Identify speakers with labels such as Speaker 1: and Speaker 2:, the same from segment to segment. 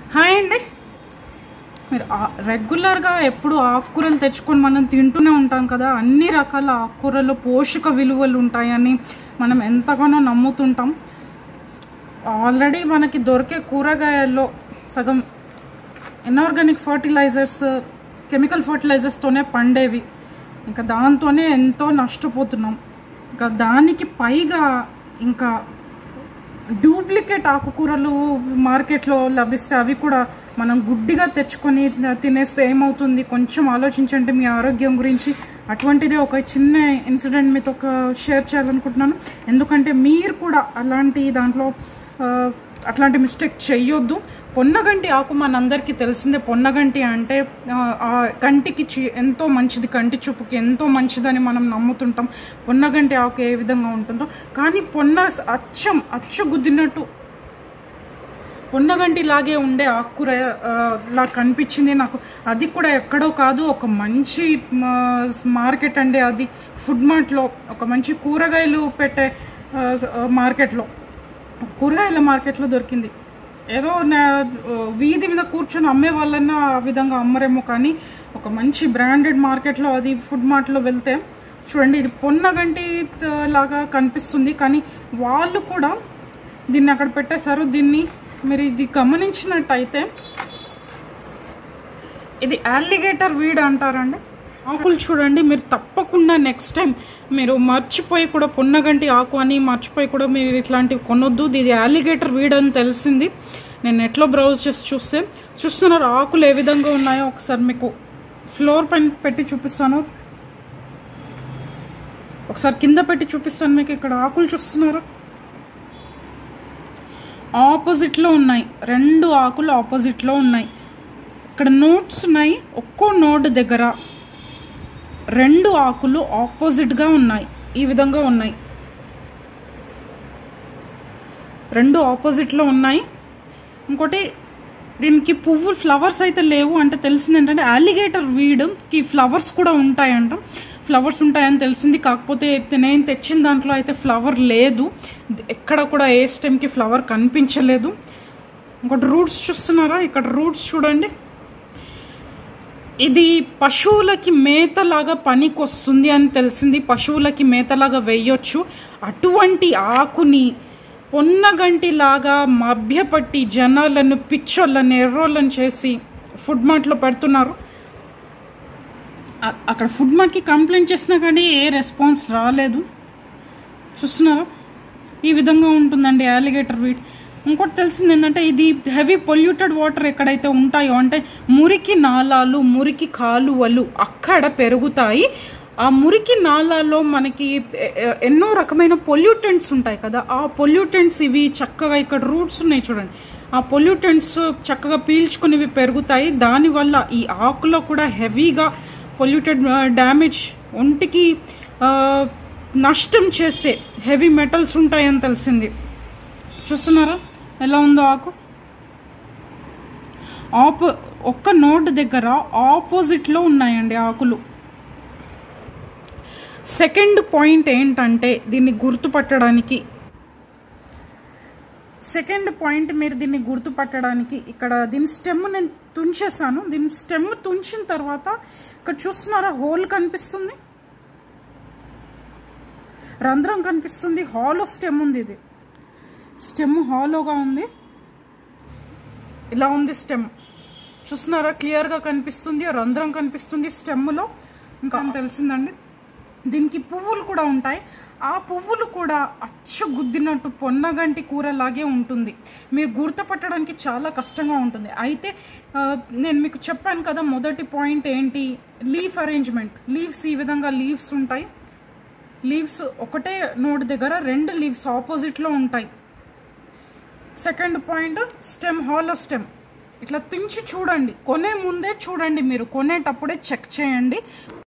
Speaker 1: hi అండి మీరు ఆ- రెగ్యులర్గా ఎప్పుడు ఆకుకూరలు తెచ్చుకొని మనం తింటూనే ఉంటాం కదా అన్ని రకాల ఆకుకూరల్లో పోషక విలువలు ఉంటాయని మనం ఎంతగానో నమ్ముతుంటాం ఆల్రెడీ మనకి దొరికే కూరగాయల్లో సగం ఇన్ఆర్గానిక్ ఫర్టిలైజర్స్ కెమికల్ ఫర్టిలైజర్స్తోనే పండేవి ఇంకా దాంతోనే ఎంతో నష్టపోతున్నాం ఇంకా దానికి పైగా ఇంకా డూప్లికేట్ ఆకుకూరలు మార్కెట్లో లభిస్తే అవి కూడా మనం గుడ్డిగా తెచ్చుకొని తినేస్తే ఏమవుతుంది కొంచెం ఆలోచించండి మీ ఆరోగ్యం గురించి అటువంటిదే ఒక చిన్న ఇన్సిడెంట్ మీతో ఒక షేర్ చేయాలనుకుంటున్నాను ఎందుకంటే మీరు కూడా అలాంటి దాంట్లో ఆ, అట్లాంటి మిస్టేక్ చెయ్యొద్దు పొన్నగంటి ఆకు మనందరికీ తెలిసిందే పొన్నగంటి అంటే ఆ, ఆ కంటికి చి- ఎంతో మంచిది కంటి చూపుకి ఎంతో మంచిదని మనం నమ్ముతుంటాం పొన్నగంటి ఆకు ఏ విధంగా ఉంటుందో కానీ పొన్న అచ్చం అచ్చు గుద్దినట్టు పొన్నగంటి లాగే ఉండే ఆకుకూర ఆ, లా కనిపించింది నాకు అది కూడా ఎక్కడో కాదు ఒక మంచి మా, మార్కెట్ అండి అది ఫుడ్ మార్ట్లో ఒక మంచి కూరగాయలు పెట్టే ఆ, స- ఆ, మార్కెట్లో కూరగాయల మార్కెట్లో దొరికింది ఏదో నా ఆ, వీధి మీద కూర్చొని అమ్మే వాళ్ళన్నా ఆ విధంగా అమ్మరేమో కానీ ఒక మంచి బ్రాండెడ్ మార్కెట్లో అది ఫుడ్ మార్ట్లో వెళ్తే చూడండి ఇది పొన్నగంటి ఆ, లాగా కనిపిస్తుంది కానీ వాళ్ళు కూడా దీన్ని అక్కడ పెట్టేశారు దీన్ని మీరు ఇది గమనించినట్టయితే ఇది అల్లిగేటర్ వీడ్ అంటారండి ఆకులు చూడండి మీరు తప్పకుండా నెక్స్ట్ టైం మీరు మర్చిపోయి కూడా పొన్నగంటి ఆకు అని మర్చిపోయి కూడా మీరు ఇట్లాంటివి కొనొద్దు ఇది అలిగేటర్ వీడ్ అని తెలిసింది నేను నెట్లో బ్రౌజ్ చేసి చూస్తే చూస్తున్నారు ఆకులు ఏ విధంగా ఉన్నాయో ఒకసారి మీకు ఫ్లోర్ పైన పెట్టి చూపిస్తాను ఒకసారి కింద పెట్టి చూపిస్తాను మీకు ఇక్కడ ఆకులు చూస్తున్నారు ఆపోజిట్లో ఉన్నాయి రెండు ఆకులు ఆపోజిట్లో ఉన్నాయి ఇక్కడ నోట్స్ ఉన్నాయి ఒక్కో నోట్ దగ్గర రెండు ఆకులు ఆపోజిట్గా ఉన్నాయి ఈ విధంగా ఉన్నాయి రెండు ఆపోజిట్లో ఉన్నాయి ఇంకోటి దీనికి పువ్వు ఫ్లవర్స్ అయితే లేవు అంటే తెలిసింది ఏంటంటే అలిగేటర్ వీడ్కి ఫ్లవర్స్ కూడా ఉంటాయంట ఫ్లవర్స్ ఉంటాయని తెలిసింది కాకపోతే నేను తెచ్చిన దాంట్లో అయితే ఫ్లవర్ లేదు ఎక్కడ కూడా ఏ స్టెమ్కి ఫ్లవర్ కనిపించలేదు ఇంకోటి రూట్స్ చూస్తున్నారా ఇక్కడ రూట్స్ చూడండి ఇది పశువులకి మేతలాగా పనికొస్తుంది అని తెలిసింది పశువులకి మేతలాగా వేయొచ్చు అటువంటి ఆకుని పొన్నగంటిలాగా మభ్యపట్టి జనాలను పిచ్చోళ్ళని ఎర్రోళ్ళని చేసి ఫుడ్ మార్ట్లో పెడుతున్నారు అ- అక్కడ ఫుడ్ మార్ట్కి కంప్లైంట్ చేసినా కానీ ఏ రెస్పాన్స్ రాలేదు చూస్తున్నారా ఈ విధంగా ఉంటుందండి అలిగేటర్ వీట్ ఇంకోటి తెలిసింది ఏంటంటే ఇది హెవీ పొల్యూటెడ్ వాటర్ ఎక్కడైతే ఉంటాయో అంటే మురికి నాలాలు మురికి కాలువలు అక్కడ పెరుగుతాయి ఆ మురికి నాలాల్లో మనకి ఎ- ఎ- ఎన్నో రకమైన పొల్యూటెంట్స్ ఉంటాయి కదా ఆ పొల్యూటెంట్స్ ఇవి చక్కగా ఇక్కడ రూట్స్ ఉన్నాయి చూడండి ఆ పొల్యూటెంట్స్ చక్కగా పీల్చుకునేవి పెరుగుతాయి దానివల్ల ఈ ఆకులో కూడా హెవీగా పొల్యూటెడ్ డ్యామేజ్ ఒంటికి ఆ, నష్టం చేసే హెవీ మెటల్స్ ఉంటాయని తెలిసింది చూస్తున్నారా ఎలా ఉందో ఆకు ఆపో ఒక్క నోట్ దగ్గర ఆపోజిట్లో ఉన్నాయండి ఆకులు సెకండ్ పాయింట్ ఏంటంటే దీన్ని గుర్తుపట్టడానికి సెకండ్ పాయింట్ మీరు దీన్ని గుర్తుపట్టడానికి ఇక్కడ దీని స్టెమ్ నేను తుంచేసాను దీని స్టెమ్ తుంచిన తర్వాత ఇక్కడ చూస్తున్నారా హోల్ కనిపిస్తుంది రంధ్రం కనిపిస్తుంది హాలో స్టెమ్ ఉంది ఇది స్టెమ్ హాలోగా ఉంది ఇలా ఉంది స్టెమ్ చూస్తున్నారా క్లియర్గా కనిపిస్తుంది రంధ్రం కనిపిస్తుంది స్టెమ్లో ఇంకా తెలిసిందండి దీనికి పువ్వులు కూడా ఉంటాయి ఆ పువ్వులు కూడా అచ్చు గుద్దినట్టు పొన్నగంటి కూరలాగే ఉంటుంది మీరు గుర్తుపట్టడానికి చాలా కష్టంగా ఉంటుంది అయితే ఆ, నేను మీకు చెప్పాను కదా మొదటి పాయింట్ ఏంటి లీఫ్ అరేంజ్మెంట్ లీవ్స్ ఈ విధంగా లీవ్స్ ఉంటాయి లీవ్స్ ఒకటే నోట్ దగ్గర రెండు లీవ్స్ ఆపోజిట్లో ఉంటాయి second point stem hollow stem ఇట్లా తుంచి చూడండి కొనే ముందే చూడండి మీరు కొనేటప్పుడే చెక్ చేయండి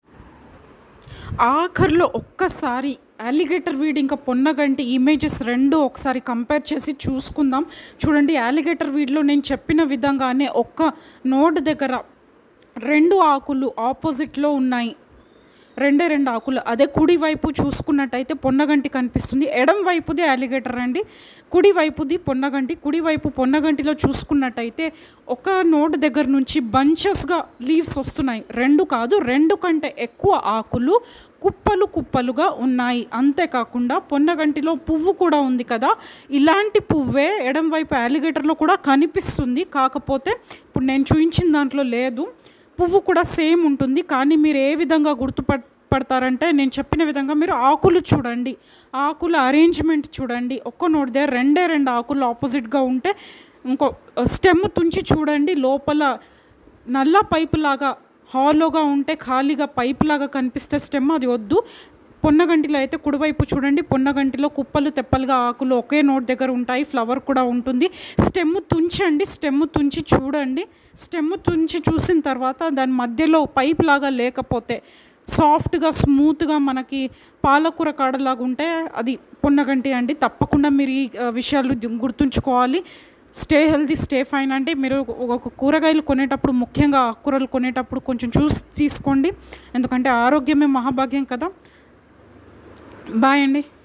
Speaker 1: ఆఖరిలో ఒక్కసారి అలిగేటర్ వీడ్ ఇంకా పొన్నగంటి ఇమేజెస్ రెండు ఒకసారి కంపేర్ చేసి చూసుకుందాం చూడండి అలిగేటర్ వీడ్లో నేను చెప్పిన విధంగానే ఒక్క నోట్ దగ్గర రెండు ఆకులు ఆపోజిట్లో ఉన్నాయి రెండే రెండు ఆకులు అదే కుడి వైపు చూసుకున్నట్టయితే పొన్నగంటి కనిపిస్తుంది ఎడం వైపుది అలిగేటర్ అండి కుడి వైపుది పొన్నగంటి కుడి వైపు పొన్నగంటిలో చూసుకున్నట్టయితే ఒక నోట్ దగ్గర నుంచి బంచెస్గా లీవ్స్ వస్తున్నాయి రెండు కాదు రెండు కంటే ఎక్కువ ఆకులు కుప్పలు కుప్పలుగా ఉన్నాయి అంతేకాకుండా పొన్నగంటిలో పువ్వు కూడా ఉంది కదా ఇలాంటి పువ్వే ఎడం వైపు అలిగేటర్లో కూడా కనిపిస్తుంది కాకపోతే ఇప్పుడు నేను చూపించిన దాంట్లో లేదు పువ్వు కూడా సేమ్ ఉంటుంది కానీ మీరు ఏ విధంగా గుర్తుపట్ పడతారంటే నేను చెప్పిన విధంగా మీరు ఆకులు చూడండి ఆకుల అరేంజ్మెంట్ చూడండి ఒక్క నోట్ దగ్గర రెండే రెండు ఆకులు ఆపోజిట్గా ఉంటే ఇంకో స్టెమ్ తుంచి చూడండి లోపల నల్ల పైపు లాగా హాలోగా ఉంటే ఖాళీగా పైపు లాగా కనిపిస్తే స్టెమ్ అది వద్దు పొన్నగంటిలో అయితే కుడివైపు చూడండి పొన్నగంటిలో కుప్పలు తెప్పలుగా ఆకులు ఒకే నోట్ దగ్గర ఉంటాయి ఫ్లవర్ కూడా ఉంటుంది స్టెమ్ తుంచండి స్టెమ్ తుంచి చూడండి స్టెమ్ తుంచి చూసిన తర్వాత దాని మధ్యలో పైప్ లాగా లేకపోతే సాఫ్ట్గా స్మూత్గా మనకి పాలకూర కాడలాగా ఉంటే అది పొన్నగంటి అండి తప్పకుండా మీరు ఈ ఆ, విషయాలు ది- గుర్తుంచుకోవాలి స్టే హెల్తీ స్టే ఫైన్ అంటే మీరు ఒక కూరగాయలు కొనేటప్పుడు ముఖ్యంగా ఆకుకూరలు కొనేటప్పుడు కొంచెం చూసి తీసుకోండి ఎందుకంటే ఆరోగ్యమే మహాభాగ్యం కదా బాయ్ అండి